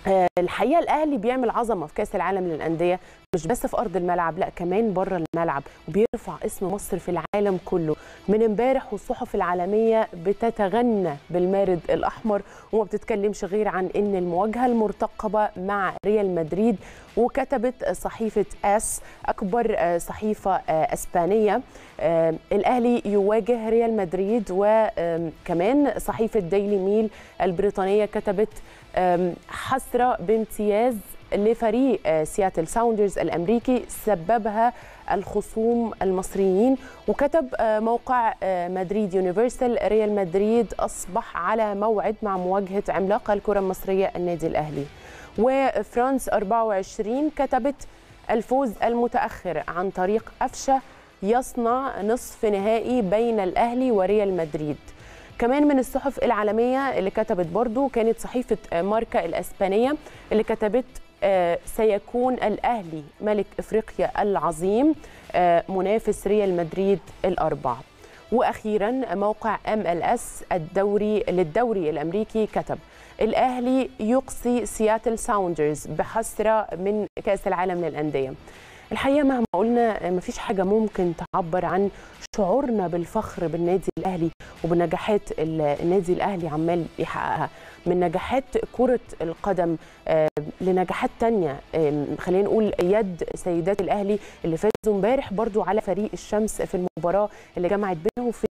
الحقيقه الاهلي بيعمل عظمه في كاس العالم للانديه مش بس في ارض الملعب لا كمان بره الملعب وبيرفع اسم مصر في العالم كله من امبارح والصحف العالميه بتتغنى بالمارد الاحمر وما بتتكلمش غير عن ان المواجهه المرتقبه مع ريال مدريد وكتبت صحيفه اس اكبر صحيفه اسبانيه الاهلي يواجه ريال مدريد وكمان صحيفه ديلي ميل البريطانيه كتبت حسره بامتياز لفريق سياتل ساوندرز الامريكي سببها الخصوم المصريين وكتب موقع مدريد يونيفرسال ريال مدريد اصبح على موعد مع مواجهه عملاق الكره المصريه النادي الاهلي وفرانس 24 كتبت الفوز المتاخر عن طريق قفشه يصنع نصف نهائي بين الاهلي وريال مدريد كمان من الصحف العالمية اللي كتبت برضو كانت صحيفة ماركا الأسبانية اللي كتبت سيكون الأهلي ملك إفريقيا العظيم منافس ريال مدريد الأربع وأخيرا موقع ام ال اس الدوري للدوري الأمريكي كتب الأهلي يقصي سياتل ساوندرز بحسرة من كأس العالم للأندية الحقيقه مهما قلنا مفيش حاجه ممكن تعبر عن شعورنا بالفخر بالنادي الاهلي وبنجاحات النادي الاهلي عمال يحققها من نجاحات كره القدم لنجاحات تانية خلينا نقول يد سيدات الاهلي اللي فازوا امبارح برضو على فريق الشمس في المباراه اللي جمعت بينهم في